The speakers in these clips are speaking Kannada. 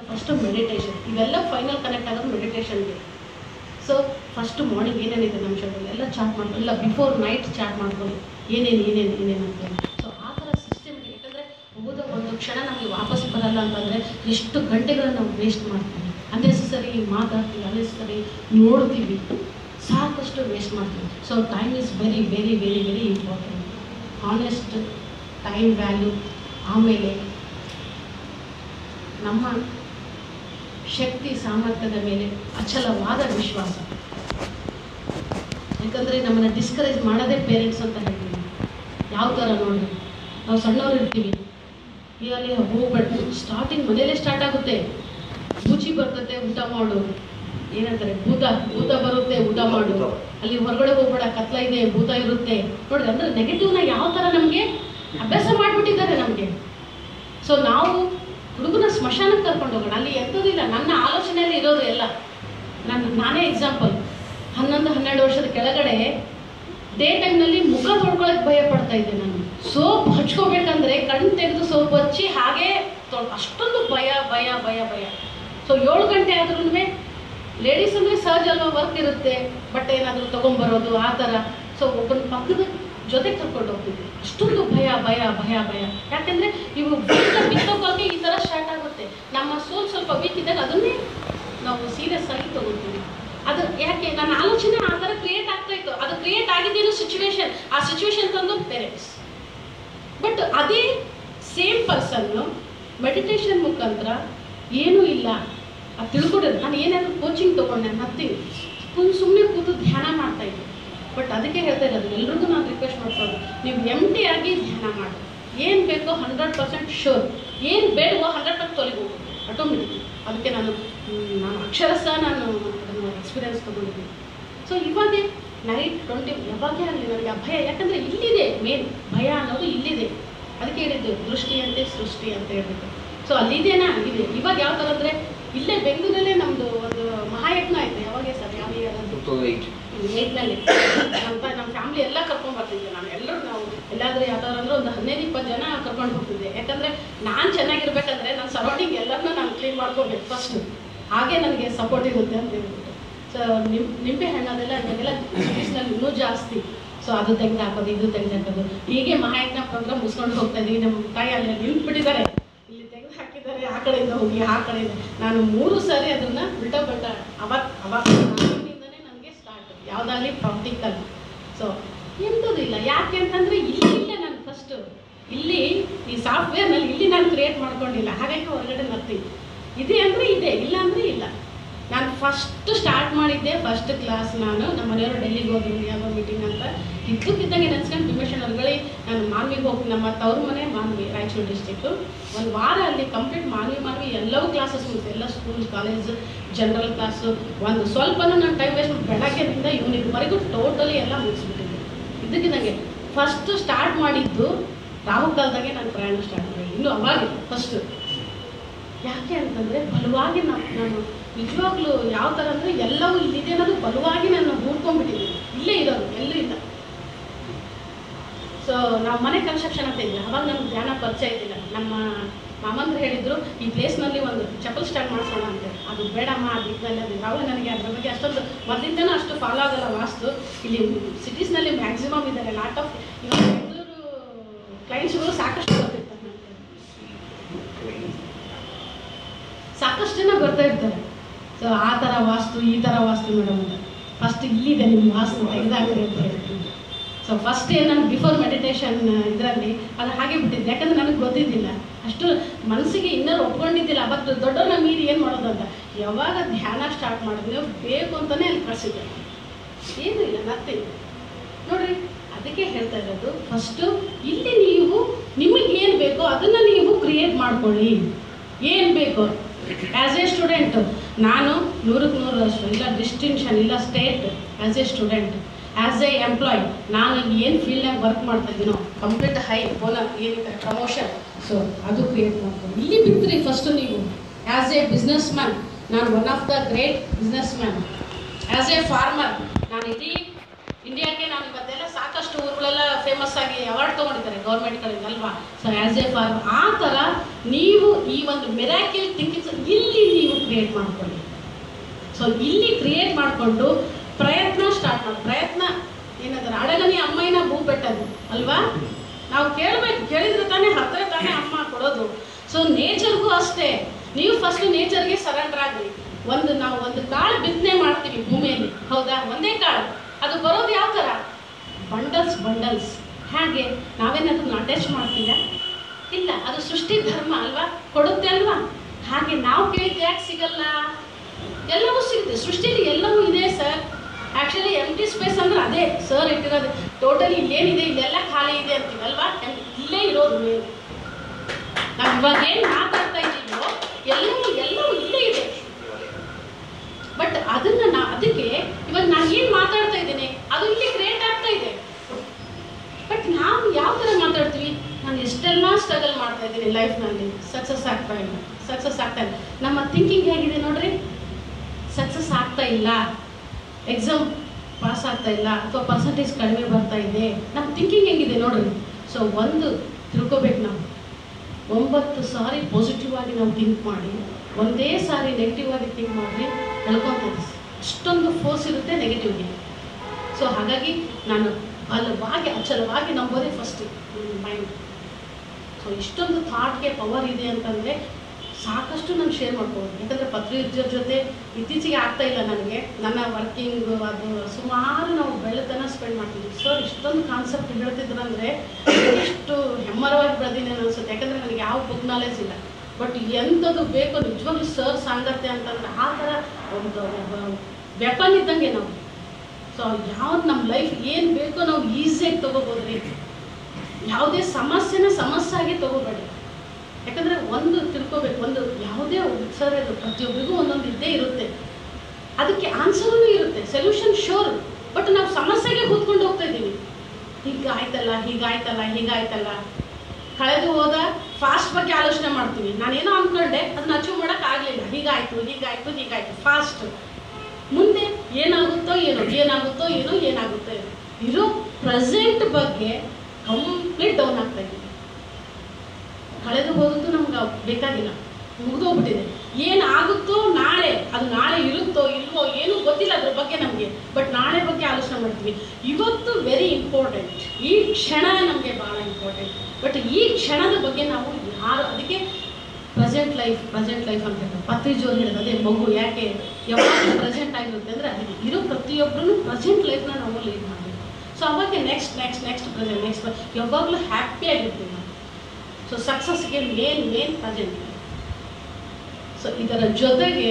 ಫಸ್ಟ್ ಮೆಡಿಟೇಷನ್ ಇವೆಲ್ಲ ಫೈನಲ್ ಕನೆಕ್ಟ್ ಆಗೋದು ಮೆಡಿಟೇಷನ್ಗೆ ಸೊ ಫಸ್ಟ್ ಮಾರ್ನಿಂಗ್ ಏನೇನಿದೆ ನಮ್ಮ ಶೆಡ್ಯೂಲ್ ಎಲ್ಲ ಚಾರ್ಟ್ ಮಾಡ್ಕೊಳ್ಳಿ ಇಲ್ಲ ಬಿಫೋರ್ ನೈಟ್ ಚಾರ್ಟ್ ಮಾಡ್ಕೊಳ್ಳಿ ಏನೇನು ಏನೇನು ಏನೇನು ಅಂತೇಳಿ ಸೊ ಆ ಥರ ಸಿಸ್ಟಮ್ ಯಾಕಂದರೆ ಹೋದ ಒಂದು ಕ್ಷಣ ನಮಗೆ ವಾಪಸ್ ಬರಲ್ಲ ಅಂತಂದರೆ ಎಷ್ಟು ಗಂಟೆಗಳನ್ನ ನಾವು ವೇಸ್ಟ್ ಮಾಡ್ತೀವಿ ಅನ್ನೆಸರಿ ಮಾತಾಡ್ತೀವಿ ಅನ್ನೆಸರಿ ನೋಡ್ತೀವಿ ಸಾಕಷ್ಟು ವೇಸ್ಟ್ ಮಾಡ್ತೀವಿ so time is very very very very important honest time value ಆಮೇಲೆ ನಮ್ಮ ಶಕ್ತಿ ಸಾಮರ್ಥ್ಯದ ಮೇಲೆ ಅಚಲವಾದ ವಿಶ್ವಾಸ ಯಾಕಂದರೆ ನಮ್ಮನ್ನು ಡಿಸ್ಕರೇಜ್ ಮಾಡೋದೇ ಪೇರೆಂಟ್ಸ್ ಅಂತ ಹೇಳ್ತೀವಿ ಯಾವ ಥರ ನೋಡಿ ನಾವು ಸಣ್ಣವ್ರು ಇರ್ತೀವಿ ಈಗಲೇ ಹೋಗ್ಬೇಡ ಸ್ಟಾರ್ಟಿಂಗ್ ಮನೇಲೇ ಸ್ಟಾರ್ಟ್ ಆಗುತ್ತೆ ಬೂಚಿ ಬರ್ತತೆ ಊಟ ಮಾಡು ಏನಂತಾರೆ ಭೂತ ಭೂತ ಬರುತ್ತೆ ಊಟ ಮಾಡು ಅಲ್ಲಿ ಹೊರಗಡೆ ಹೋಗ್ಬೇಡ ಕತ್ಲ ಇದೆ ಭೂತ ಇರುತ್ತೆ ನೋಡ್ರಿ ಅಂದ್ರೆ ನೆಗೆಟಿವ್ನ ಯಾವ ಥರ ನಮಗೆ ಅಭ್ಯಾಸ ಮಾಡಿಬಿಟ್ಟಿದ್ದಾರೆ ನಮಗೆ ಸೊ ನಾವು ಹುಡುಗನ ಸ್ಮಶಾನಕ್ಕೆ ಕರ್ಕೊಂಡು ಹೋಗೋಣ ಅಲ್ಲಿ ಎಂಥದಿಲ್ಲ ನನ್ನ ಆಲೋಚನೆಯಲ್ಲಿ ಇರೋದು ಎಲ್ಲ ನನ್ನ ನಾನೇ ಎಕ್ಸಾಂಪಲ್ ಹನ್ನೊಂದು ಹನ್ನೆರಡು ವರ್ಷದ ಕೆಳಗಡೆ ಡೇ ಟೈಮ್ನಲ್ಲಿ ಮುಖ ತೊಳ್ಕೊಳಕ್ಕೆ ಭಯ ಪಡ್ತಾ ಇದ್ದೆ ನಾನು ಸೋಪ್ ಹಚ್ಕೋಬೇಕಂದ್ರೆ ಕಣ್ಣು ತೆಗೆದು ಸೋಪ್ ಹಚ್ಚಿ ಹಾಗೆ ತೊಳ್ ಅಷ್ಟೊಂದು ಭಯ ಭಯ ಭಯ ಭಯ ಸೊ ಏಳು ಗಂಟೆ ಆದ್ರೂ ಲೇಡೀಸ್ ಅಂದರೆ ಸಹಜ ಅಲ್ವಾ ವರ್ಕ್ ಇರುತ್ತೆ ಬಟ್ಟೆ ಏನಾದರೂ ತೊಗೊಂಬರೋದು ಆ ಥರ ಸೊ ಒಬ್ಬನ ಪಕ್ಕದ ಜೊತೆ ಕರ್ಕೊಂಡು ಹೋಗ್ತಿದ್ವಿ ಅಷ್ಟೊಂದು ಭಯ ಭಯ ಭಯ ಭಯ ಯಾಕಂದರೆ ಇವು ಬಿತ್ತ ಬಿತ್ತೋಗೋಕೆ ಈ ಥರ ಸ್ಟಾರ್ಟ್ ಆಗುತ್ತೆ ನಮ್ಮ ಸೋಲ್ ಸ್ವಲ್ಪ ವೀಕ್ ಇದ್ದಾಗ ಅದನ್ನೇ ನಾವು ಸೀರಿಯಸ್ ಆಗಿ ತಗೋತೀವಿ ಅದು ಯಾಕೆ ನನ್ನ ಆಲೋಚನೆ ಆ ಥರ ಕ್ರಿಯೇಟ್ ಆಗ್ತಾ ಇತ್ತು ಅದು ಕ್ರಿಯೇಟ್ ಆಗಿದ್ದೇನು ಸಿಚುವೇಶನ್ ಆ ಸಿಚುವೇಶನ್ ತಂದು ಪೇರೆಂಟ್ಸ್ ಬಟ್ ಅದೇ ಸೇಮ್ ಪರ್ಸನ್ನು ಮೆಡಿಟೇಷನ್ ಮುಖಾಂತರ ಏನೂ ಇಲ್ಲ ಅದು ತಿಳ್ಕೊಂಡಿದ್ದು ನಾನು ಏನಾದರೂ ಕೋಚಿಂಗ್ ತೊಗೊಂಡೆ ನಥಿಂಗ್ ಫುಲ್ ಸುಮ್ಮನೆ ಕೂತು ಧ್ಯಾನ ಮಾಡ್ತಾ ಇದ್ದೆ ಬಟ್ ಅದಕ್ಕೆ ಹೇಳ್ತಾ ಇರೋದು ಎಲ್ರಿಗೂ ನಾನು ರಿಕ್ವೆಸ್ಟ್ ಮಾಡ್ಕೊಳ್ಳೋದು ನೀವು ಎಮ್ ಆಗಿ ಧ್ಯಾನ ಮಾಡಿ ಏನು ಬೇಕೋ ಹಂಡ್ರೆಡ್ ಪರ್ಸೆಂಟ್ ಶೋರ್ ಏನು ಬೇಡವೋ ಹಂಡ್ರೆಡ್ ಪರ್ಸೆಂಟ್ ತೊಲಿಬೋದು ಆಟೋಮೆಟಿಕ್ ಅದಕ್ಕೆ ನಾನು ಮ್, ನಾನು ಅಕ್ಷರಶಃ ನಾನು ಅದನ್ನು ಎಕ್ಸ್ಪೀರಿಯನ್ಸ್ ತೊಗೊಂಡಿದ್ದೀನಿ ಸೊ ಇವಾಗ ನೈಟ್ ಟ್ವೆಂಟಿ ಯಾವಾಗೇ ಆಗಲಿ ನನಗೆ ಆ ಭಯ ಯಾಕಂದರೆ ಇಲ್ಲಿದೆ ಮೇನ್ ಭಯ ಅನ್ನೋದು ಇಲ್ಲಿದೆ ಅದಕ್ಕೆ ಹೇಳಿದ್ದು ದೃಷ್ಟಿ ಅಂತೆ ಸೃಷ್ಟಿ ಅಂತ ಹೇಳ್ಬಿಟ್ಟು ಸೊ ಅಲ್ಲಿದೇನಾ ಇದೆ ಇವಾಗ ಯಾವ ಥರ ಅಂದರೆ ಇಲ್ಲೇ ಬೆಂಗಳೂರಲ್ಲೇ ನಮ್ಮದು ಒಂದು ಮಹಾಯಜ್ಞ ಆಯಿತು ಯಾವಾಗ ಸರ್ ಯಾವ year ಅದು? ಏಟ್ನಲ್ಲಿ ನಮ್ಮ ನಮ್ಮ ಫ್ಯಾಮಿಲಿ ಎಲ್ಲ ಕರ್ಕೊಂಡು ಬರ್ತಿದ್ದೆ ನಾನು ಎಲ್ಲರೂ ನಾವು ಎಲ್ಲಾದ್ರೂ ಯಾವ್ದಾದ್ರು ಅಂದ್ರೆ ಒಂದು ಹದಿನೈದು ಇಪ್ಪತ್ತು ಜನ ಕರ್ಕೊಂಡು ಹೋಗ್ತಿದ್ದೆ ಯಾಕಂದ್ರೆ ನಾನು ಚೆನ್ನಾಗಿರ್ಬೇಕಂದ್ರೆ ನನ್ನ ಸರೌಂಡಿಂಗ್ ಎಲ್ಲರನ್ನೂ ನಾನು ಕ್ಲೀನ್ ಮಾಡ್ಕೋಬೇಕು ಫಸ್ಟ್ ಹಾಗೆ ನನಗೆ ಸಪೋರ್ಟ್ ಇರುತ್ತೆ ಅಂತ ಹೇಳ್ಬಿಟ್ಟು ಸೊ ನಿಮ್ ನಿಂಬೆ ಹಣ್ಣು ಅದೆಲ್ಲ ನನಗೆಲ್ಲ ಸಿಟೀಸ್ನಲ್ಲಿ ಇನ್ನೂ ಜಾಸ್ತಿ ಸೊ ಅದು ತೆಗೆದು ಹಾಕೋದು ಇದು ತೆಗೆದು ಹಾಕೋದು ಹೀಗೆ ಮಹಾಯಜ್ಞ ಪ್ರೋಗ್ರಾಮ್ ಮುಗಿಸ್ಕೊಂಡು ಹೋಗ್ತಾ ಇದ್ದೀವಿ ನಮ್ಮ ತಾಯಿ ಅಲ್ಲಿ ನಿಂತ್ಬಿಟ್ಟಿದ್ದಾರೆ ಇಲ್ಲಿ ತೆಗೆದು ಹಾಕಿದ್ದಾರೆ ಆ ಕಡೆಯಿಂದ ಹೋಗಿ ಆ ಕಡೆಯಿಂದ ನಾನು ಮೂರು ಸಾರಿ ಅದನ್ನ ಉಲ್ಟಾ ಬಲ್ಟ ಅವಾಗ ಅವಾಗ ಆಗಿನಿಂದನೇ ನನಗೆ ಸ್ಟಾರ್ಟ್ ಯಾವುದಾಗಲಿ ಪ್ರಾಕ್ಟಿಕಲ್ ಸೊ ಎಂಥದಿಲ್ಲ ಯಾಕೆ ಅಂತಂದರೆ ಇಲ್ಲಿ ಇಲ್ಲ ನಾನು ಫಸ್ಟು ಇಲ್ಲಿ ಈ ಸಾಫ್ಟ್ವೇರ್ನಲ್ಲಿ ಇಲ್ಲಿ ನಾನು ಕ್ರಿಯೇಟ್ ಮಾಡ್ಕೊಂಡಿಲ್ಲ ಹಾಗಾಗಿ ಹೊರಗಡೆ ನಥಿಂಗ್ ಇದೆ ಅಂದರೆ ಇದೆ ಇಲ್ಲ ಅಂದರೆ ಇಲ್ಲ ನಾನು ಫಸ್ಟ್ ಸ್ಟಾರ್ಟ್ ಮಾಡಿದ್ದೆ ಫಸ್ಟ್ ಕ್ಲಾಸ್ ನಾನು ನಮ್ಮ ಮನೆಯವರು ಡೆಲ್ಲಿಗೆ ಹೋದ್ರು ಯಾವುದೋ ಮೀಟಿಂಗ್ ಅಂತ ಇದ್ದಕ್ಕಿದ್ದಂಗೆ ನೆನ್ಸ್ಕೊಂಡು ಭೀಮೇಶ್ವರ ಹೊರಗಡೆ ನಾನು ಮಾನ್ವಿಗೆ ಹೋಗಿ ನಮ್ಮ ತವ್ರ ಮನೆ ಮಾನ್ವಿ ರಾಯಚೂರು ಡಿಸ್ಟಿಕ್ಟು ಒಂದು ವಾರ ಅಲ್ಲಿ ಕಂಪ್ಲೀಟ್ ಮಾನ್ವಿ ಮಾನ್ವಿ ಎಲ್ಲವೂ ಕ್ಲಾಸಸ್ ಮುಗಿತು ಎಲ್ಲ ಸ್ಕೂಲ್ ಕಾಲೇಜ್ ಜನರಲ್ ಕ್ಲಾಸು ಒಂದು ಸ್ವಲ್ಪನೂ ನಾನು ಟೈಮ್ ವೇಸ್ಟ್ ಬೆಳಗ್ಗೆದಿಂದ ಇವನಿವರೆಗೂ ಟೋಟಲಿ ಎಲ್ಲ ಮುಗಿಸ್ಬಿಟ್ಟಿದ್ದೆ ಇದ್ದಕ್ಕಿದ್ದಂಗೆ ಫಸ್ಟ್ ಸ್ಟಾರ್ಟ್ ಮಾಡಿದ್ದು ರಾಹು ಕಾಲದಾಗೆ ನಾನು ಪ್ರಯಾಣ ಸ್ಟಾರ್ಟ್ ಮಾಡಿದ್ದೆ ಇನ್ನು ಅವಾಗ ಫಸ್ಟ್ ಯಾಕೆ ಅಂತಂದರೆ ಬಲವಾಗಿ ನಾವು ನಾನು ನಿಜವಾಗ್ಲೂ ಯಾವ ಥರ ಅಂದರೆ ಎಲ್ಲವೂ ಇಲ್ಲಿದೆ ಅನ್ನೋದು ಬಲವಾಗಿ ನಾನು ಹೂಡ್ಕೊಂಡ್ಬಿಟ್ಟಿದ್ದೀನಿ ಇಲ್ಲೇ ಇರೋದು ಎಲ್ಲೂ ಇಲ್ಲ ಸೊ ನಾವು ಮನೆ ಕನ್ಸ್ಟ್ರಕ್ಷನ್ ಅಂತ ಇದ್ವಿ ಅವಾಗ ನಮ್ಗೆ ಧ್ಯಾನ ಪರಿಚಯ ಇದ್ದಿಲ್ಲ ನಮ್ಮ ಮಾಮಂದ್ರು ಹೇಳಿದ್ರು ಈ ಪ್ಲೇಸ್ನಲ್ಲಿ ಒಂದು ಚಪ್ಪಲ್ ಸ್ಟಾರ್ಟ್ ಮಾಡಿಸೋಣ ಅಂತ ಅದು ಬೇಡಮ್ಮ ಅದು ಇದ್ದಲ್ಲಿ ಅದು ಯಾವಾಗ ನನಗೆ ಅದ್ರ ಬಗ್ಗೆ ಅಷ್ಟೊಂದು ಮೊದಲಿಂದನೂ ಅಷ್ಟು ಫಾಲೋ ಆಗಲ್ಲ ವಾಸ್ತು ಇಲ್ಲಿ ಸಿಟೀಸ್ನಲ್ಲಿ ಮ್ಯಾಕ್ಸಿಮಮ್ ಇದ್ದಾರೆ ಲಾಟ್ ಆಫ್ ಇವಾಗ ಬೆಂಗಳೂರು ಕ್ಲೈಂಟ್ಸ್ಗಳು ಸಾಕಷ್ಟು ಬರ್ತಿರ್ತಾರೆ ನನ್ನ ಕಡೆ. ಸಾಕಷ್ಟು ಜನ ಬರ್ತಾ ಇರ್ತಾರೆ ಸೊ ಆ ಥರ ವಾಸ್ತು ಈ ಥರ ವಾಸ್ತು ಮೇಡಮ್ ಅಂತ ಫಸ್ಟ್ ಇಲ್ಲಿದೆ ನಿಮ್ಮ ವಾಸ್ತು ತೆಗೆದಾಗ್ರಿ ಅಂತ ಹೇಳ್ತೀನಿ ಸೊ ಫಸ್ಟ್ ಏನು ನಾನು ಬಿಫೋರ್ ಮೆಡಿಟೇಷನ್ ಇದರಲ್ಲಿ ಅದು ಹಾಗೆ ಬಿಟ್ಟಿದ್ದೆ ಯಾಕಂದ್ರೆ ನನಗೆ ಗೊತ್ತಿದ್ದಿಲ್ಲ ಅಷ್ಟು ಮನಸ್ಸಿಗೆ ಇನ್ನೂ ಒಪ್ಕೊಂಡಿದ್ದಿಲ್ಲ ಅವತ್ತು ದೊಡ್ಡವ್ರನ್ನ ಮೀರಿ ಏನು ಮಾಡೋದು ಅಂತ ಯಾವಾಗ ಧ್ಯಾನ ಸ್ಟಾರ್ಟ್ ಮಾಡಿದ್ವಿ ಬೇಕು ಅಂತಲೇ ಅಲ್ಲಿ ಕಳಿಸಿದ್ದೆ ಏನೂ ಇಲ್ಲ ನಥಿಂಗ್ ನೋಡ್ರಿ ಅದಕ್ಕೆ ಹೇಳ್ತಾ ಇರೋದು ಫಸ್ಟು ಇಲ್ಲಿ ನೀವು ನಿಮಗೆ ಏನು ಬೇಕೋ ಅದನ್ನು ನೀವು ಕ್ರಿಯೇಟ್ ಮಾಡ್ಕೊಳ್ಳಿ ಏನು ಬೇಕೋ ಆ್ಯಸ್ ಎ ಸ್ಟೂಡೆಂಟ್ ನಾನು ನೂರಕ್ಕೆ ನೂರು ಅಷ್ಟು ಇಲ್ಲ ಡಿಸ್ಟಿಂಕ್ಷನ್ ಇಲ್ಲ state as a student as a employ ನಾನು ಏನು ಫೀಲ್ಡ್ನಾಗ ವರ್ಕ್ ಮಾಡ್ತಾ ಇದ್ದೀನೋ ಕಂಪ್ಲೀಟ್ ಹೈ ಬೋನರ್ ಏನಿದೆ ಪ್ರಮೋಷನ್ ಸೊ ಅದು ಕ್ರಿಯೇಟ್ ಮಾಡ್ಕೊಂಡು ಇಲ್ಲಿ ಬಿತ್ತರಿ ಫಸ್ಟು ನೀವು ಆ್ಯಸ್ ಎ ಬಿಸ್ನೆಸ್ ಮ್ಯಾನ್ ನಾನು one of the great business man as a farmer ನಾನು ಇಡೀ ಇಂಡಿಯಾಕ್ಕೆ ನಾನು ಇವತ್ತೆಲ್ಲ ಸಾಕಷ್ಟು ಊರುಗಳೆಲ್ಲ ಫೇಮಸ್ ಆಗಿ ಅವಾರ್ಡ್ ತೊಗೊಂಡಿದ್ದಾರೆ ಗೌರ್ಮೆಂಟ್ಗಳಿಂದ ಅಲ್ವಾ ಸೊ ಆ್ಯಸ್ ಎ ಫಾರ್ಮ್ ಆ ಥರ ನೀವು ಈ ಒಂದು ಮೆರಾಕಿಲ್ ಥಿಂಕಿಂಗ್ಸ್ ಇಲ್ಲಿ ನೀವು ಕ್ರಿಯೇಟ್ ಮಾಡ್ಕೊಳ್ಳಿ ಸೊ ಇಲ್ಲಿ ಕ್ರಿಯೇಟ್ ಮಾಡಿಕೊಂಡು ಪ್ರಯತ್ನ ಸ್ಟಾರ್ಟ್ ಮಾಡಿ ಪ್ರಯತ್ನ ಏನಂತಾರೆ ಅಡಗನಿ ಅಮ್ಮಯ್ಯನ ಭೂ ಬೆಟ್ಟದು ಅಲ್ವಾ ನಾವು ಕೇಳಬೇಕು ಕೇಳಿದ್ರೆ ತಾನೇ ಹತ್ತಿರ ತಾನೇ ಅಮ್ಮ ಕೊಡೋದು ಸೊ ನೇಚರ್ಗೂ ಅಷ್ಟೇ ನೀವು ಫಸ್ಟ್ ನೇಚರ್ಗೆ ಸರೆಂಡರ್ ಆಗಲಿ ಒಂದು ನಾವು ಒಂದು ಕಾಳು ಬಿತ್ತನೆ ಮಾಡ್ತೀವಿ ಭೂಮಿಯಲ್ಲಿ ಹೌದಾ ಒಂದೇ ಕಾಳು ಅದು ಬರೋದು ಯಾವ ಥರ ಬಂಡಲ್ಸ್ ಬಂಡಲ್ಸ್ ಹಾಗೆ ನಾವೇನಾದ್ರೂ ಅಟ್ಯಾಚ್ ಮಾಡ್ತೀರಾ ಇಲ್ಲ ಅದು ಸೃಷ್ಟಿ ಧರ್ಮ ಅಲ್ವಾ ಕೊಡುತ್ತೆ ಅಲ್ವಾ ಹಾಗೆ ನಾವು ಕೇಳಿದ್ದು ಯಾಕೆ ಸಿಗಲ್ಲ ಎಲ್ಲವೂ ಸಿಗುತ್ತೆ ಸೃಷ್ಟಿಲಿ ಎಲ್ಲವೂ ಇದೆ sir actually empty space ಅಂದ್ರೆ ಅದೇ ಸರ್ ಇಟ್ಟಿರೋದು ಟೋಟಲಿ ಇಲ್ಲೇನಿದೆ ಇಲ್ಲೆಲ್ಲ ಖಾಲಿ ಇದೆ ಅಂತೀವಿ ಅಲ್ವಾ ಎಂ- ಇಲ್ಲೇ ಇರೋದು ಮೇಲೆ ನಾವು ಇವಾಗ ಏನು ಮಾತಾಡ್ತಾ ಇದ್ದೀವೋ ಎಲ್ಲವೂ ಎಲ್ಲವೂ ಇಲ್ಲೇ ಇದೆ ಬಟ್ ಅದನ್ನ ನಾ ಅದಕ್ಕೆ ಇವಾಗ ನಾನು ಏನು ಮಾತಾಡ್ತಾ ಇದ್ದೀನಿ ಅದು ಇಲ್ಲಿ ಕ್ರಿಯೇಟ್ ಆಗ್ತಾ ಇದೆ ಬಟ್ ನಾವು ಯಾವ ಥರ ಮಾತಾಡ್ತೀವಿ ನಾನು ಎಷ್ಟೆಲ್ಲ ಸ್ಟ್ರಗಲ್ ಮಾಡ್ತಾ ಇದ್ದೀನಿ ಲೈಫ್ನಲ್ಲಿ ಸಕ್ಸಸ್ ಆಗ್ತಾ ಇಲ್ಲ ಸಕ್ಸಸ್ ಆಗ್ತಾ ಇಲ್ಲ ನಮ್ಮ ಥಿಂಕಿಂಗ್ ಹೇಗಿದೆ ನೋಡ್ರಿ ಸಕ್ಸಸ್ ಆಗ್ತಾ ಇಲ್ಲ ಎಕ್ಸಾಮ್ ಪಾಸ್ ಆಗ್ತಾ ಇಲ್ಲ ಅಥವಾ ಪರ್ಸಂಟೇಜ್ ಕಡಿಮೆ ಬರ್ತಾ ಇದೆ ನಮ್ಮ ಥಿಂಕಿಂಗ್ ಹೆಂಗಿದೆ ನೋಡ್ರಿ ಸೊ ಒಂದು ತಿಳ್ಕೊಬೇಕು ನಾವು ಒಂಬತ್ತು ಸಾರಿ ಪಾಸಿಟಿವ್ ಆಗಿ ನಾವು ಥಿಂಕ್ ಮಾಡಿ ಒಂದೇ ಸಾರಿ ನೆಗೆಟಿವ್ ಆಗಿ ಥಿಂಕ್ ಮಾಡಿ ಹೇಳ್ಕೊತೀವಿ ಅಷ್ಟೊಂದು ಫೋರ್ಸ್ ಇರುತ್ತೆ ನೆಗೆಟಿವ್ಗೆ ಸೊ ಹಾಗಾಗಿ ನಾನು ಬಲವಾಗಿ ಅಚಲವಾಗಿ ನಂಬೋದೇ ಫಸ್ಟ್ ಮೈಂಡ್ ಸೊ ಇಷ್ಟೊಂದು ಥಾಟ್ಗೆ ಪವರ್ ಇದೆ ಅಂತಂದರೆ ಸಾಕಷ್ಟು ನಾನು ಶೇರ್ ಮಾಡ್ಬೋದು ಯಾಕಂದರೆ ಪತ್ರಿಕರ ಜೊತೆ ಇತ್ತೀಚೆಗೆ ಆಗ್ತಾ ಇಲ್ಲ ನನಗೆ ನನ್ನ ವರ್ಕಿಂಗ್ ಅದು ಸುಮಾರು ನಾವು ಬೆಳತನ ಸ್ಪೆಂಡ್ ಮಾಡ್ತೀವಿ ಸರ್ ಇಷ್ಟೊಂದು ಕಾನ್ಸೆಪ್ಟ್ ಹೇಳ್ತಿದ್ರಂದರೆ ಎಷ್ಟು ಹೆಮ್ಮರವಾಗಿ ಬೆಳೆದಿನಿ ಅನಿಸುತ್ತೆ ಯಾಕಂದರೆ ನನಗೆ ಯಾವ ಬುಕ್ ನಾಲೆಜ್ ಇಲ್ಲ ಬಟ್ ಎಂಥದ್ದು ಬೇಕು ನಿಜವಾಗ್ಲೂ ಸರ್ ಸಾಂಗತ್ಯ ಅಂತಂದ್ರೆ ಆ ಥರ ಒಂದು ವೆಪನ್ ಇದ್ದಂಗೆ ನಾವು ಸೊ ಯಾವ್ದು ನಮ್ಮ ಲೈಫ್ ಏನು ಬೇಕೋ ನಾವು ಈಸಿಯಾಗಿ ತೊಗೋಬೋದ್ರಿ ಯಾವುದೇ ಸಮಸ್ಯೆನ ಸಮಸ್ಯೆ ಆಗಿ ತೊಗೋಬೇಡಿ ಯಾಕಂದರೆ ಒಂದು ತಿಳ್ಕೊಬೇಕು ಒಂದು ಯಾವುದೇ ಸರ್ ಇದು ಪ್ರತಿಯೊಬ್ಬರಿಗೂ ಒಂದೊಂದು ಇದ್ದೇ ಇರುತ್ತೆ ಅದಕ್ಕೆ ಆನ್ಸರೂ ಇರುತ್ತೆ ಸೊಲ್ಯೂಷನ್ ಶೋರ್ ಬಟ್ ನಾವು ಸಮಸ್ಯೆಗೆ ಕೂತ್ಕೊಂಡು ಹೋಗ್ತಾ ಇದ್ದೀವಿ ಹೀಗಾಯ್ತಲ್ಲ ಹೀಗಾಯ್ತಲ್ಲ ಹೀಗಾಯ್ತಲ್ಲ ಕಳೆದು ಹೋದ ಫಾಸ್ಟ್ ಬಗ್ಗೆ ಆಲೋಚನೆ ಮಾಡ್ತೀವಿ ನಾನೇನೋ ಅಂದ್ಕೊಂಡೆ ಅದನ್ನ ಅಚೀವ್ ಮಾಡೋಕೆ ಆಗಲಿಲ್ಲ ಹೀಗಾಯ್ತು ಹೀಗಾಯ್ತು ಹೀಗಾಯ್ತು ಫಾಸ್ಟ್ ಮುಂದೆ ಏನಾಗುತ್ತೋ ಏನೋ ಏನಾಗುತ್ತೋ ಏನೋ ಏನಾಗುತ್ತೋ ಏನೋ ಇರೋ ಪ್ರೆಸೆಂಟ್ ಬಗ್ಗೆ ಕಂಪ್ಲೀಟ್ ಡೌನ್ ಆಗ್ತಾ ಇದ್ದೀವಿ ಕಳೆದು ಹೋದದ್ದು ನಮ್ಗೆ ಬೇಕಾಗಿಲ್ಲ ಮುಗಿದೋಗ್ಬಿಟ್ಟಿದೆ ಏನಾಗುತ್ತೋ ನಾಳೆ ಅದು ನಾಳೆ ಇರುತ್ತೋ ಇಲ್ವೋ ಏನೂ ಗೊತ್ತಿಲ್ಲ ಅದ್ರ ಬಗ್ಗೆ ನಮಗೆ ಬಟ್ ನಾಳೆ ಬಗ್ಗೆ ಆಲೋಚನೆ ಮಾಡ್ತೀವಿ ಇವತ್ತು ವೆರಿ ಇಂಪಾರ್ಟೆಂಟ್ ಈ ಕ್ಷಣ ನಮಗೆ ಭಾಳ ಇಂಪಾರ್ಟೆಂಟ್ ಬಟ್ ಈ ಕ್ಷಣದ ಬಗ್ಗೆ ನಾವು ಯಾರು ಅದಕ್ಕೆ ಪ್ರೆಸೆಂಟ್ ಲೈಫ್ ಪ್ರೆಸೆಂಟ್ ಲೈಫ್ ಅಂತ ಹೇಳ್ತಾರೆ ಪತ್ರಿಜೋರು ಹೇಳಿದ ಅದೇ ಮಗು ಯಾಕೆ ಯಾವಾಗ ಪ್ರೆಸೆಂಟ್ ಆಗಿರುತ್ತೆ ಅಂದರೆ ಅದಕ್ಕೆ ಇರೋ ಪ್ರತಿಯೊಬ್ಬರೂ ಪ್ರೆಸೆಂಟ್ ಲೈಫ್ನ ನಾವು ಲೀಡ್ ಮಾಡಬೇಕು ಸೊ ಅವಾಗ next next next present next ಯಾವಾಗಲೂ ಹ್ಯಾಪಿಯಾಗಿರ್ತೀವಿ ನಾವು ಸೊ ಸಕ್ಸಸ್ಗೆ ಮೇನ್ ಮೇನ್ ಪ್ರೆಸೆಂಟ್ ಸೊ ಇದರ ಜೊತೆಗೆ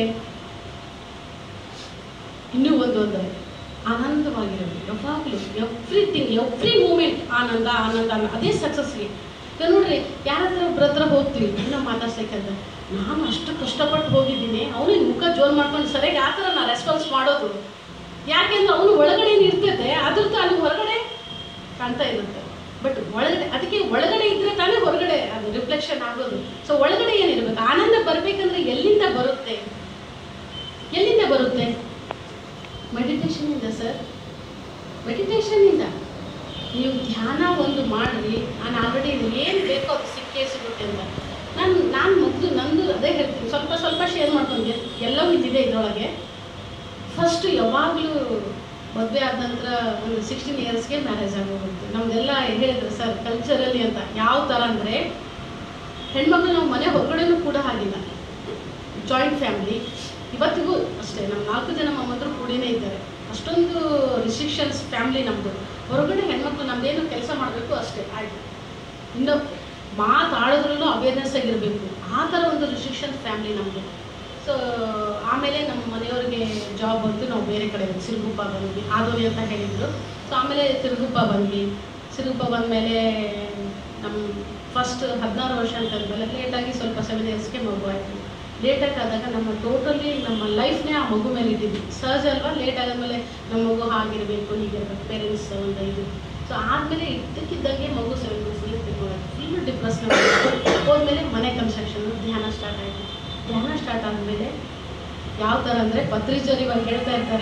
ಇನ್ನೂ ಒಂದು ಅಂದರೆ ಆನಂದವಾಗಿರಬೇಕು ಯಾವಾಗಲೂ ಎವ್ರಿಥಿಂಗ್ ಎವ್ರಿ ಮೂಮೆಂಟ್ ಆನಂದ ಆನಂದ ಅನ್ನೋ ಅದೇ ಸಕ್ಸಸ್ಗೆ ಈಗ ನೋಡ್ರಿ ಯಾರ ಹತ್ರ ಒಬ್ರ ಹತ್ರ ಹೋಗ್ತೀವಿ ನಾವು ಮಾತಾಡ್ಸಬೇಕಂದ್ರೆ ನಾನು ಅಷ್ಟು ಕಷ್ಟಪಟ್ಟು ಹೋಗಿದ್ದೀನಿ ಅವನಿಗೆ ಮುಖ ಜೋಲ್ ಮಾಡ್ಕೊಂಡು ಸರಿಯಾಗಿ ಆ ಥರ ನಾನು ರೆಸ್ಪಾನ್ಸ್ ಮಾಡೋದು ಯಾಕೆಂದ್ರೆ ಅವನು ಒಳಗಡೆ ಏನ್ ಇರ್ತೈತೆ ಅದ್ರದ್ದು ಅಲ್ಲಿ ಹೊರಗಡೆ ಕಾಣ್ತಾ ಇರುತ್ತೆ ಬಟ್ ಒಳಗಡೆ ಅದಕ್ಕೆ ಒಳಗಡೆ ಇದ್ರೆ ತಾನೇ ಹೊರಗಡೆ ಅದು ರಿಫ್ಲೆಕ್ಷನ್ ಆಗೋದು ಸೊ ಒಳಗಡೆ ಏನಿರ್ಬೇಕು ಆನಂದ ಬರಬೇಕಂದ್ರೆ ಎಲ್ಲಿಂದ ಬರುತ್ತೆ ಎಲ್ಲಿಂದ ಬರುತ್ತೆ ಮೆಡಿಟೇಷನಿಂದ ಸರ್ ಮೆಡಿಟೇಷನಿಂದ ನೀವು ಧ್ಯಾನ ಒಂದು ಮಾಡ್ರಿ ನಾನು ಆಲ್ರೆಡಿ ಏನು ಬೇಕೋ ಅದು ಸಿಕ್ಕೇ ಸಿಗುತ್ತೆ ಅಂತ ನಾನು ನಾನು ಮೊದಲು ನಂದು ಅದೇ ಹೇಳ್ತೀನಿ ಸ್ವಲ್ಪ ಸ್ವಲ್ಪ ಶೇರ್ ಮಾಡ್ಕೊಂಡೆ ಎಲ್ಲವೂ ಇದ್ದಿದೆ ಇದರೊಳಗೆ ಫಸ್ಟ್ ಯಾವಾಗಲೂ ಮದುವೆ ಆದ ನಂತರ ಒಂದು ಸಿಕ್ಸ್ಟೀನ್ ಇಯರ್ಸ್ಗೆ ಮ್ಯಾರೇಜ್ ಆಗೋಗುತ್ತೆ ನಮ್ದೆಲ್ಲ ಹೇಳಿದ್ರು ಸರ್ ಕಲ್ಚರಲ್ಲಿ ಅಂತ ಯಾವ ಥರ ಅಂದರೆ ಹೆಣ್ಮಕ್ಳು ನಾವು ಮನೆ ಹೊರಗಡೆನೂ ಕೂಡ ಆಗಿಲ್ಲ ಜಾಯಿಂಟ್ ಫ್ಯಾಮಿಲಿ ಇವತ್ತಿಗೂ ಅಷ್ಟೇ ನಮ್ಮ ನಾಲ್ಕು ಜನ ಮೊಮ್ಮಂದರು ಕೂಡಿನೇ ಇದ್ದಾರೆ ಅಷ್ಟೊಂದು ರಿಸ್ಟ್ರಿಕ್ಷನ್ಸ್ ಫ್ಯಾಮಿಲಿ ನಮ್ಮದು ಹೊರಗಡೆ ಹೆಣ್ಮಕ್ಳು ನಮ್ದೇನು ಕೆಲಸ ಮಾಡಬೇಕು ಅಷ್ಟೇ ಆಯಿತು ಇನ್ನು ಮಾತಾಡಿದ್ರೂ ಅವೇರ್ನೆಸ್ ಆಗಿರಬೇಕು ಆ ಥರ ಒಂದು ರಿಸ್ಟ್ರಿಕ್ಷನ್ ಫ್ಯಾಮಿಲಿ ನಮ್ಮದು ಸೊ ಆಮೇಲೆ ನಮ್ಮ ಮನೆಯವ್ರಿಗೆ ಜಾಬ್ ಬಂತು ನಾವು ಬೇರೆ ಕಡೆ ಬಂದ್ವಿ ಸಿರುಗುಪ್ಪ ಬಂದ್ವಿ ಆದೋನಿ ಅಂತ ಹೇಳಿದರು ಸೊ ಆಮೇಲೆ ಸಿರುಗುಪ್ಪ ಬಂದ್ವಿ ಸಿರುಗುಪ್ಪ ಬಂದಮೇಲೆ ನಮ್ಮ ಫಸ್ಟ್ ಹದಿನಾರು ವರ್ಷ ಅಂತ ಅಂದಮೇಲೆ ಲೇಟಾಗಿ ಸ್ವಲ್ಪ ಸೆವೆನ್ ಇಯರ್ಸ್ಗೆ ಮಗು ಆಯಿತು ಲೇಟಾಗಿ ಆದಾಗ ನಮ್ಮ ಟೋಟಲಿ ನಮ್ಮ ಲೈಫ್ನೇ ಆ ಮಗು ಮೇಲೆ ಇಟ್ಟಿದ್ವಿ ಸಹಜ ಅಲ್ವಾ ಲೇಟ್ ಆದಮೇಲೆ ನಮ್ಮ ಮಗು ಹಾಗಿರಬೇಕು ಹೀಗಿರ್ಬೇಕು ಪೇರೆಂಟ್ಸ್ ಒಂದು ಇದು ಸೊ ಆದಮೇಲೆ ಇದ್ದಕ್ಕಿದ್ದಂಗೆ ಮಗು ಸೆವೆನ್ ಮಂತ್ಸಲ್ಲಿ ತಿಳ್ಕೊಳ್ಳೋದು ಫುಲ್ ಡಿಪ್ರೆಸ್ ಹೋದ್ಮೇಲೆ ಮನೆ ಕನ್ಸ್ಟ್ರಕ್ಷನ್ ಧ್ಯಾನ ಸ್ಟಾರ್ಟ್ ಆಯಿತು ಧ್ಯಾನ ಸ್ಟಾರ್ಟ್ ಆದಮೇಲೆ ಯಾವ ಥರ ಅಂದರೆ ಪತ್ರಿಜರು ಇವಾಗ ಹೇಳ್ತಾ ಇರ್ತಾರೆ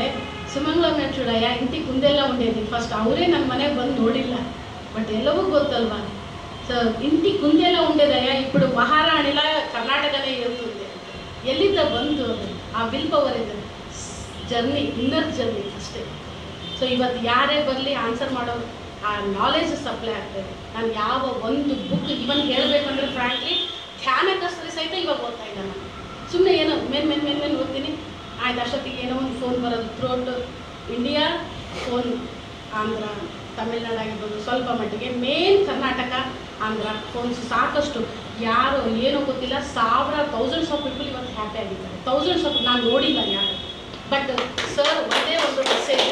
ಸುಮಂಗ್ಲ ಮೆಚ್ಚುಡಯ್ಯ ಇಂಟಿ ಕುಂದೆಲ್ಲ ఉండేది ಫಸ್ಟ್ ಅವರೇ ನನ್ನ ಮನೆಗೆ ಬಂದು ನೋಡಿಲ್ಲ ಬಟ್ ಎಲ್ಲವೂ ಗೊತ್ತಲ್ವಾ ಸೊ ఇంటి కుందేలా ఉండేదయ్యా ఇప్పుడు మహారాణిలా కర్ణాటకనే వెళ్తుంది ಎಲ್ಲಿಂದ ಬಂದು ಅದು? ಆ ವಿಲ್ ಪವರ್ ಇದೆ ಜರ್ನಿ ಇನ್ನರ್ ಜರ್ನಿ ಅಷ್ಟೇ ಸೊ ಇವತ್ತು ಯಾರೇ ಬರಲಿ ಆನ್ಸರ್ ಮಾಡೋರು ಆ ನಾಲೆಜ್ ಸಪ್ಲೈ ಆಗ್ತದೆ ನಾನು ಯಾವ ಒಂದು ಬುಕ್ ಇವನ್ ಹೇಳಬೇಕಂದ್ರೆ ಫ್ರಾಂಕ್ಲಿ ಧ್ಯಾನ ಕಸ್ತರಿ ಸಹಿತ ಇವಾಗ ಓದ್ತಾ ಇಲ್ಲ ನಾನು ಸುಮ್ಮನೆ ಏನೋ ಮೇನ್ ಮೇನ್ ಮೇನ್ ಮೇನ್ ಓದ್ತೀನಿ ಆಯ್ತು ಅಷ್ಟೊತ್ತಿಗೆ ಏನೋ ಒಂದು ಫೋನ್ ಬರೋದು throughout India phone Andhra Tamil Nadu ಆಗಿರ್ಬೋದು ಸ್ವಲ್ಪ ಮಟ್ಟಿಗೆ ಮೇನ್ ಕರ್ನಾಟಕ ಆಂಧ್ರ ಫೋನ್ಸ್ ಸಾಕಷ್ಟು ಯಾರು ಏನೋ ಗೊತ್ತಿಲ್ಲ ಸಾವಿರ ತೌಸಂಡ್ಸ್ ಆಫ್ ಪೀಪಲ್ ಇವತ್ತು ಹ್ಯಾಪಿ ಆಗಿದ್ದಾರೆ ತೌಸಂಡ್ಸ್ ಆಫ್ ನಾನು ನೋಡಿಲ್ಲ ಯಾರು ಬಟ್ ಸರ್ ಒಂದೇ ಒಂದು ಮೆಸೇಜು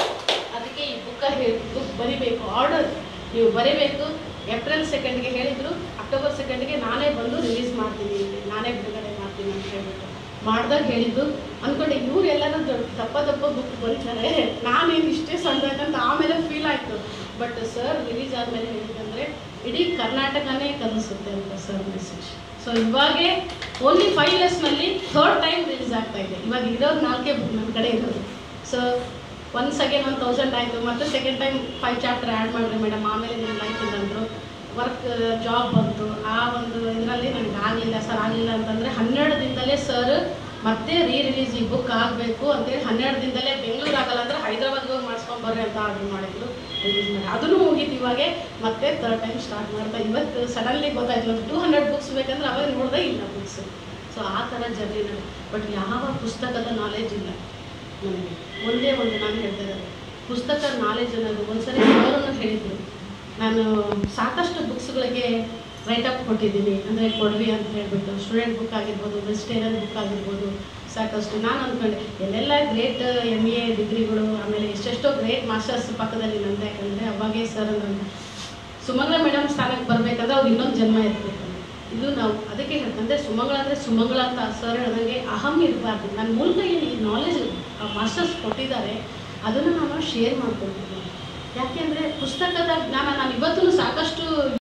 ಅದಕ್ಕೆ ಈ ಬುಕ್ಕ ಹೇಳಿ ಬುಕ್ ಬರಿಬೇಕು ಆರ್ಡರ್ ನೀವು ಬರಿಬೇಕು ಏಪ್ರಿಲ್ ಸೆಕೆಂಡ್ಗೆ ಹೇಳಿದರು ಅಕ್ಟೋಬರ್ ಸೆಕೆಂಡ್ಗೆ ನಾನೇ ಬಂದು ರಿಲೀಸ್ ಮಾಡ್ತೀನಿ ಇಲ್ಲಿ ನಾನೇ ಬಿಡುಗಡೆ ಮಾಡ್ತೀನಿ ಅಂತ ಹೇಳ್ಬಿಟ್ಟು ಮಾಡ್ದಾಗ ಹೇಳಿದ್ದು ಅಂದ್ಕೊಂಡೆ ಇವ್ರು ಎಲ್ಲರೂ ದೊಡ್ಡ ದಪ್ಪ ದಪ್ಪ ಬುಕ್ ಬರೀತಾರೆ ನಾನೇನು ಇಷ್ಟೇ ಸಣ್ಣದಂತ ಆಮೇಲೆ ಫೀಲ್ ಆಯಿತು ಬಟ್ ಸರ್ ರಿಲೀಸ್ ಆದಮೇಲೆ ಹೇಳಿದಂದರೆ ಇಡೀ ಕರ್ನಾಟಕನೇ ಕಲಿಸುತ್ತೆ ಅಂತ ಸರ್ ಮೆಸೇಜ್ ಸೊ ಇವಾಗೇ ಓನ್ಲಿ ಫೈವ್ ಇಯರ್ಸ್ನಲ್ಲಿ ಥರ್ಡ್ ಟೈಮ್ ರಿಲೀಸ್ ಆಗ್ತಾ ಇದೆ ಇವಾಗ ಇರೋದು ನಾಲ್ಕೇ ಬುಕ್ ನನ್ನ ಕಡೆ ಇರೋದು ಸೊ ಒನ್ಸ್ ಅಗೇನ್ ಒಂದು ತೌಸಂಡ್ ಆಯಿತು ಮತ್ತೆ second time five chapter add ಮಾಡಿರಿ ಮೇಡಮ್ ಆಮೇಲೆ ನಿಮ್ಮ ಲೈಫ್ ಅಂದರು ವರ್ಕ್ ಜಾಬ್ ಬಂತು ಆ ಒಂದು ಇದರಲ್ಲಿ ನನಗೆ ಆಗಲಿಲ್ಲ ಸರ್ ಆಗಲಿಲ್ಲ ಅಂತಂದರೆ ಹನ್ನೆರಡು ದಿನದಲ್ಲೇ ಸರ್ ಮತ್ತೆ ರೀ ರಿಲೀಸ್ ಈ ಬುಕ್ ಆಗಬೇಕು ಅಂತೇಳಿ ಹನ್ನೆರಡು ದಿನದಲ್ಲೇ ಬೆಂಗಳೂರು ಆಗಲ್ಲ ಅಂದ್ರೆ ಹೈದ್ರಾಬಾದ್ಗೆ ಹೋಗಿ ಮಾಡಿಸ್ಕೊಂಡು ಬರ್ರಿ ಅಂತ ಆರ್ಡರ್ ಮಾಡಿದ್ರು ರಿಲೀಸ್ ಮಾಡಿ ಅದನ್ನು ಮುಗೀತು ಇವಾಗೆ ಮತ್ತೆ ಥರ್ಡ್ ಟೈಮ್ ಸ್ಟಾರ್ಟ್ ಮಾಡ್ತಾ ಇವತ್ತು ಸಡನ್ಲಿ ಗೊತ್ತಾಯ್ತು ಒಂದು ಟೂ ಹಂಡ್ರೆಡ್ ಬುಕ್ಸ್ ಬೇಕಂದ್ರೆ ಅವಾಗ ನೋಡಿದೆ ಇಲ್ಲ ಬುಕ್ಸ್ ಸೊ ಆ ಥರ ಜರ್ನಿ ನನಗೆ ಬಟ್ ಯಾವ ಪುಸ್ತಕದ ನಾಲೆಜ್ ಇಲ್ಲ ನನಗೆ ಒಂದೇ ಒಂದು ನಾನು ಹೇಳ್ತಾ ಇರೋದು ಪುಸ್ತಕ ನಾಲೆಜ್ ಅನ್ನೋದು ಒಂದ್ಸರಿ ಅವರನ್ನು ಹೇಳಿದ್ರು ನಾನು ಸಾಕಷ್ಟು ಬುಕ್ಸ್ಗಳಿಗೆ ರೈಟಪ್ ಕೊಟ್ಟಿದ್ದೀನಿ ಅಂದರೆ ಕೊಡ್ವಿ ಅಂತ ಹೇಳ್ಬಿಟ್ಟು ಸ್ಟೂಡೆಂಟ್ ಬುಕ್ ಆಗಿರ್ಬೋದು ವೆಜಿಟೇರಿಯನ್ ಬುಕ್ ಆಗಿರ್ಬೋದು ಸಾಕಷ್ಟು ನಾನು ಅಂದ್ಕೊಂಡೆ ಎಲ್ಲೆಲ್ಲ ಗ್ರೇಟ್ ಎಮ್ ಎ ಡಿಗ್ರಿಗಳು ಆಮೇಲೆ ಎಷ್ಟೆಷ್ಟೋ ಗ್ರೇಟ್ ಮಾಸ್ಟರ್ಸ್ ಪಕ್ಕದಲ್ಲಿ ನಂದು ಯಾಕಂದರೆ ಅವಾಗೇ ಸರ್ ನನ್ನ ಸುಮಂಗ್ಲ ಮೇಡಮ್ ಸ್ಥಾನಕ್ಕೆ ಬರಬೇಕಂದ್ರೆ ಅವ್ರು ಇನ್ನೊಂದು ಜನ್ಮ ಇರಬೇಕು ಇದು ನಾವು ಅದಕ್ಕೆ ಹೇಳ್ತಂದ್ರೆ ಸುಮಂಗಳ ಅಂದರೆ ಸುಮಂಗಳ ಅಂತ ಸರ್ ಹೇಳ್ದಂಗೆ ಅಹಂ ಇರಬಾರ್ದು ನನ್ನ ಮೂಲಕ ಏನು ಈ ನಾಲೆಜ್ ಮಾಸ್ಟರ್ಸ್ ಕೊಟ್ಟಿದ್ದಾರೆ ಅದನ್ನು ನಾನು ಶೇರ್ ಮಾಡ್ಕೊಳ್ತೀನಿ ಯಾಕೆಂದರೆ ಪುಸ್ತಕದ ಜ್ಞಾನ ನಾನು ಇವತ್ತೂ ಸಾಕಷ್ಟು